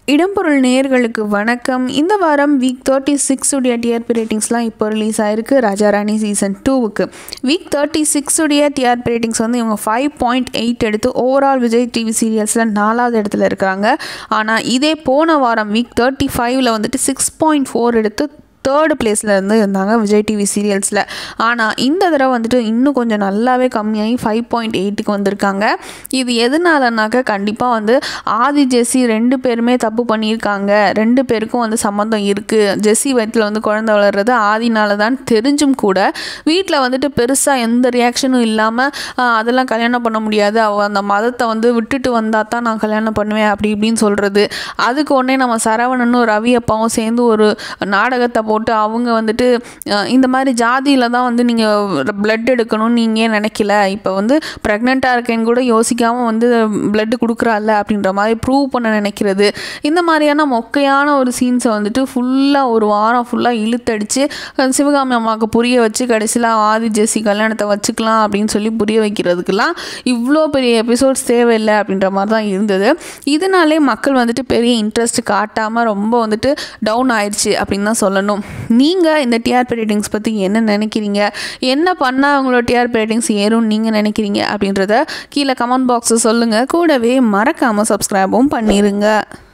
இடம்பொருள் நேயர்களுக்கு வணக்கம் இந்த வாரம் வீக் தேர்ட்டி சிக்ஸ் உடைய டிஆர்பி ரேட்டிங்ஸ்லாம் இப்போ ரிலீஸ் ஆயிருக்கு ராஜா ராணி சீசன் டூவுக்கு வீக் தேர்ட்டி சிக்ஸ் உடைய டிஆர்பி ரேட்டிங்ஸ் வந்து இவங்க ஃபைவ் பாயிண்ட் எயிட் எடுத்து ஓவரால் விஜய் டிவி சீரியல்ஸில் நாலாவது இடத்துல இருக்கிறாங்க ஆனால் இதே போன வாரம் வீக் தேர்ட்டி ஃபைவ்ல வந்துட்டு சிக்ஸ் பாயிண்ட் ஃபோர் எடுத்து தேர்டு பிளேஸில் இருந்து இருந்தாங்க விஜய் டிவி சீரியல்ஸில் ஆனால் இந்த தடவை வந்துட்டு இன்னும் கொஞ்சம் நல்லாவே கம்மியாகி ஃபைவ் பாயிண்ட் எயிட்டுக்கு வந்திருக்காங்க இது எதனாலனாக்க கண்டிப்பாக வந்து ஆதி ஜெஸ்ஸி ரெண்டு பேருமே தப்பு பண்ணியிருக்காங்க ரெண்டு பேருக்கும் வந்து சம்மந்தம் இருக்குது ஜெஸ்ஸி வயிற்றில் வந்து குழந்தை வளர்றது ஆதினால தான் தெரிஞ்சும் கூட வீட்டில் வந்துட்டு பெருசாக எந்த ரியாக்ஷனும் இல்லாமல் அதெல்லாம் கல்யாணம் பண்ண முடியாது அவ அந்த மதத்தை வந்து விட்டுட்டு வந்தால் தான் நான் கல்யாணம் பண்ணுவேன் அப்படி இப்படின்னு சொல்கிறது அதுக்கு உடனே நம்ம சரவணனும் ரவி அப்பாவும் சேர்ந்து ஒரு நாடகத்தை போட்டு அவங்க வந்துட்டு அஹ், இந்த மாதிரி ஜாதியில் தான் வந்து நீங்கள் பிளட் எடுக்கணும்னு நீங்கள் ஏன் நினைக்கல இப்போ வந்து ப்ரெக்னெண்ட்டாக இருக்கேன்னு கூட யோசிக்காமல் வந்து பிளட் கொடுக்குறாள்ல அப்படின்ற மாதிரி ப்ரூவ் பண்ண நினைக்கிறது இந்த மாதிரியான மொக்கையான ஒரு சீன்ஸை வந்துட்டு ஃபுல்லாக ஒரு வாரம் ஃபுல்லாக இழுத்தடிச்சு அஹ், சிவகாமி அம்மாவுக்கு புரிய வச்சு கடைசியில் ஆதி ஜெஸ்ஸி கல்யாணத்தை வச்சுக்கலாம் அப்படின்னு சொல்லி புரிய வைக்கிறதுக்கெல்லாம் இவ்வளோ பெரிய எபிசோட்ஸ் தேவையில்லை அப்படின்ற மாதிரி தான் இருந்தது இதனாலே மக்கள் வந்துட்டு பெரிய இன்ட்ரெஸ்ட் காட்டாமல் ரொம்ப வந்துட்டு டவுன் ஆயிடுச்சு அப்படின்னு தான் சொல்லணும் நீங்கள் இந்த டிஆர்பி ரேட்டிங்ஸ் பற்றி என்ன நினைக்கிறீங்க என்ன பண்ணால் அவங்களோட டிஆர்பி ரேட்டிங்ஸ் ஏறும்னு நீங்கள் நினைக்கிறீங்க அப்படின்றத கீழே கமெண்ட் பாக்ஸில் சொல்லுங்கள் கூடவே மறக்காமல் சப்ஸ்கிரைபும் பண்ணிடுங்க